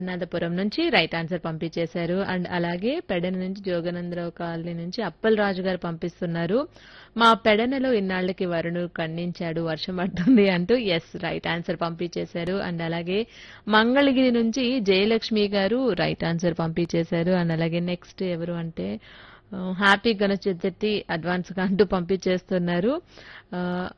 అనంతపురం నుంచి right answer పంపించేశారు and అలాగే పెడన నుంచి జోగనందరావు కాలనీ నుంచి అప్పల్ రాజు గారు పంపిస్తున్నారు మా పెడనలో ఇన్నాళ్లకి వరుణుడు ఖండించాడు వర్షం పడుతుంది అంటూ ఎస్ రైట్ ఆన్సర్ పంపించేశారు అండ్ అలాగే మంగళగిరి నుంచి జయలక్ష్మి గారు రైట్ ఆన్సర్ పంపించేశారు అండ్ అలాగే నెక్స్ట్ ఎవరు అంటే ఆ, హ్యాపీ గణేష్ చతుర్థి అడ్వాన్స్ గా అంటూ పంపించేస్తున్నారు ఆ,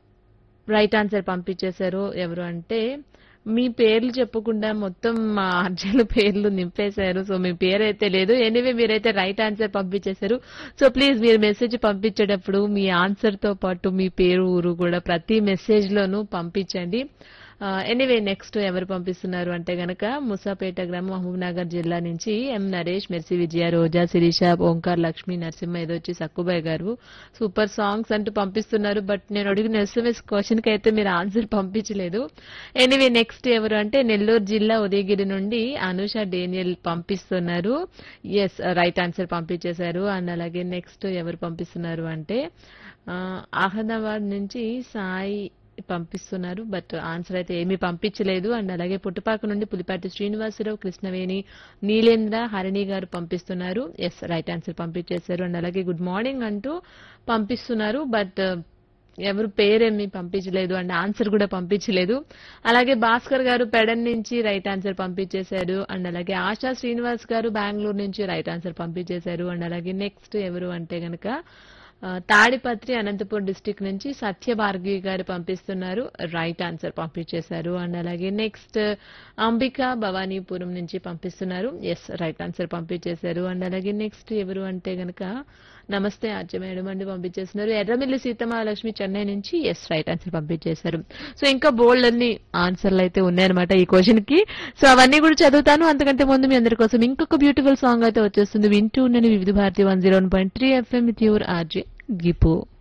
రైట్ ఆన్సర్ పంపించేశారు ఎవరు అంటే మీ పేర్లు చెప్పకుండా మొత్తం మా ఆర్జీల పేర్లు నింపేశారు సో మీ పేరు అయితే లేదు ఎనీవే మీరైతే రైట్ ఆన్సర్ పంపించేశారు సో ప్లీజ్ మీరు మెసేజ్ పంపించేటప్పుడు మీ ఆన్సర్ తో పాటు మీ పేరు ఊరు కూడా ప్రతి మెసేజ్ లోనూ పంపించండి ఎనీవే నెక్స్ట్ ఎవరు పంపిస్తున్నారు అంటే గనక ముసాపేట గ్రామం మహబూబ్నగర్ జిల్లా నుంచి ఎం నరేష్ మెర్సి విజయ రోజా శిరీష ఓంకార్ లక్ష్మి నరసింహ ఏదో వచ్చి సక్కుబాయ్ గారు సూపర్ సాంగ్స్ అంటూ పంపిస్తున్నారు బట్ నేను అడిగిన ఎస్ఎంఎస్ క్వశ్చన్ కి అయితే మీరు ఆన్సర్ పంపించలేదు ఎనీవే నెక్స్ట్ ఎవరు అంటే నెల్లూరు జిల్లా ఉదయగిరి నుండి అనుష డేనియల్ పంపిస్తున్నారు ఎస్ రైట్ ఆన్సర్ పంపించేశారు అండ్ అలాగే నెక్స్ట్ ఎవరు పంపిస్తున్నారు అంటే ఆ, అహ్మదాబాద్ నుంచి సాయి పంపిస్తున్నారు బట్ ఆన్సర్ అయితే ఏమీ పంపించలేదు అండ్ అలాగే పుట్టుపాక నుండి పులిపాటి శ్రీనివాసరావు కృష్ణవేణి నీలేంద్ర హరిణి గారు పంపిస్తున్నారు ఎస్ రైట్ ఆన్సర్ పంపించేశారు అండ్ అలాగే గుడ్ మార్నింగ్ అంటూ పంపిస్తున్నారు బట్ ఎవరు పేరేమి పంపించలేదు అండ్ ఆన్సర్ కూడా పంపించలేదు అలాగే భాస్కర్ గారు పెడన్ నుంచి రైట్ ఆన్సర్ పంపించేశారు అండ్ అలాగే ఆశా శ్రీనివాస్ గారు బెంగళూరు నుంచి రైట్ ఆన్సర్ పంపించేశారు అండ్ అలాగే నెక్స్ట్ ఎవరు అంటే గనక ఆ, తాడిపత్రి అనంతపురం డిస్టిక్ నుంచి సత్య భార్గవి గారు పంపిస్తున్నారు రైట్ ఆన్సర్ పంపించేశారు అండ్ అలాగే నెక్స్ట్ అంబిక భవానీపురం నుంచి పంపిస్తున్నారు ఎస్ రైట్ ఆన్సర్ పంపించేశారు అండ్ అలాగే నెక్స్ట్ ఎవరు అంటే గనక నమస్తే ఆర్య మేడం అండి పంపించేస్తున్నారు ఎర్రమిల్లి సీతమహాలక్ష్మి చెన్నై నుంచి ఎస్ రైట్ ఆన్సర్ పంపించేశారు సో ఇంకా బోల్డ్ అన్ని ఆన్సర్లు అయితే ఉన్నాయన్నమాట ఈ క్వశ్చన్ కి సో అవన్నీ కూడా చదువుతాను అంతకంటే ముందు మీ అందరి కోసం ఇంకొక బ్యూటిఫుల్ సాంగ్ అయితే వచ్చేస్తుంది వింటూ ఉండండి Vividh Bharati one zero point three F M with your R J గిపు